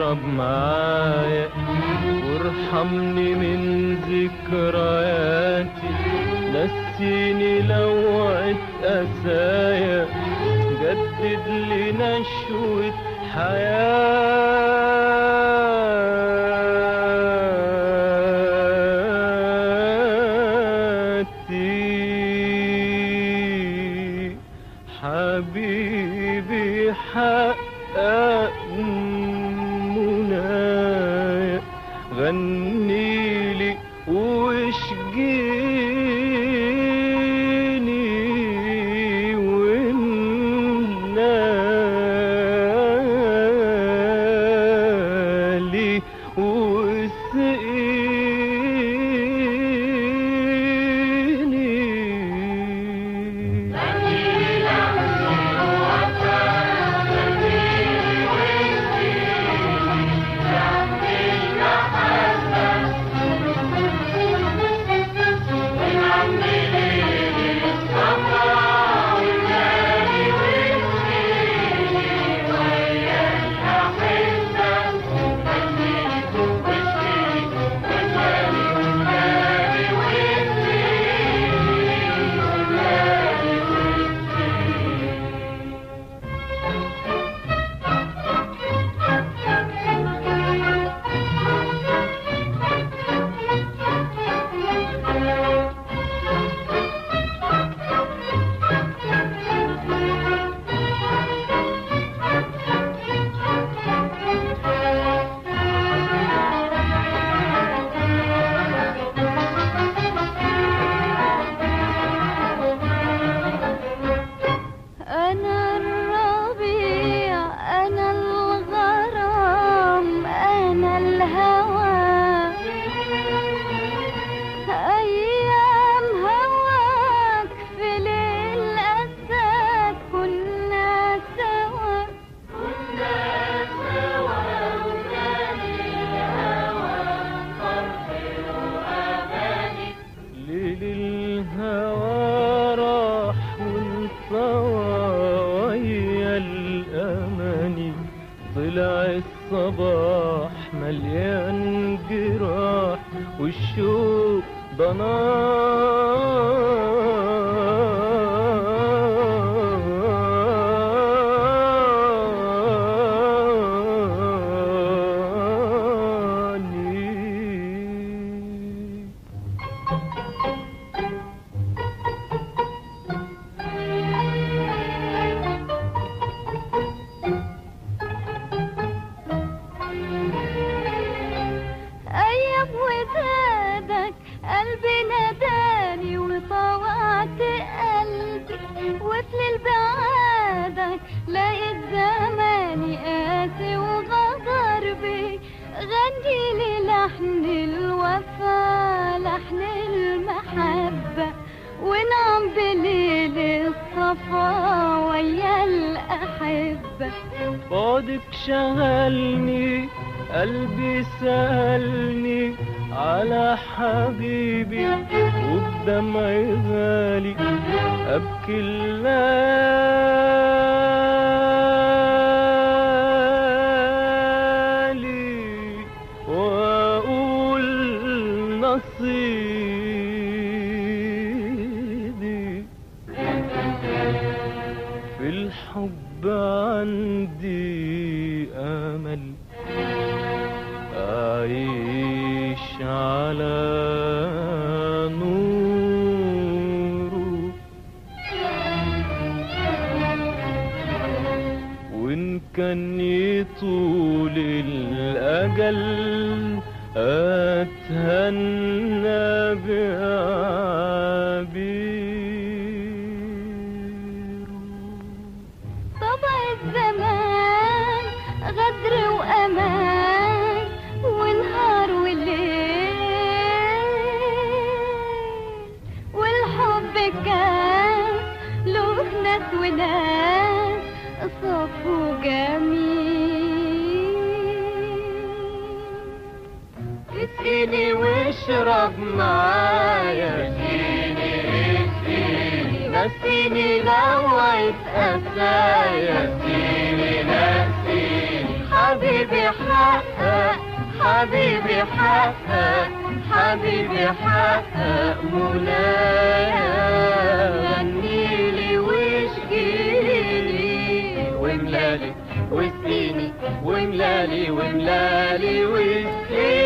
واشرب معايا وارحمني من ذكرياتي نسيني لوعة أسايا جدد لي نشوة حياتي حبيبي حقق منايا غني لي واشجيني ومنالي واسقيني أنا الربيع أنا الغرام أنا الهوى أيام هواك في ليل أساك كنا سوا ليل الهوى راح وانطوى ويا الأماني طلع الصباح مليان جراح والشوق ضناني أيام ودادك قلبي ناداني وطوعت قلبي وفي بعادك لقيت زماني قاسي وغدر بي غني لي لحن الوفا لحن المحبة ونعم بليل الصفا ويا الأحبة بعدك شغلني قلبي سألني على حبيبي وبدمعي غالي أبكي الليالي وأقول نصيبي في الحب عندي أمل أعيش على نوره وإن كان يطول الأجل أتهنى بعبيره طبع الزمان غدر وأمان ونهار وليل والحب كان له ناس وناس صف وجميل اسقيني واشرب معايا نسيني لوعة أسايا حبيبي حبيبي حقق حبيبي حقق حبيبي حقق منايا غنيلي واشكيلي وملالي واسقيني وملالي وملالي واسقيني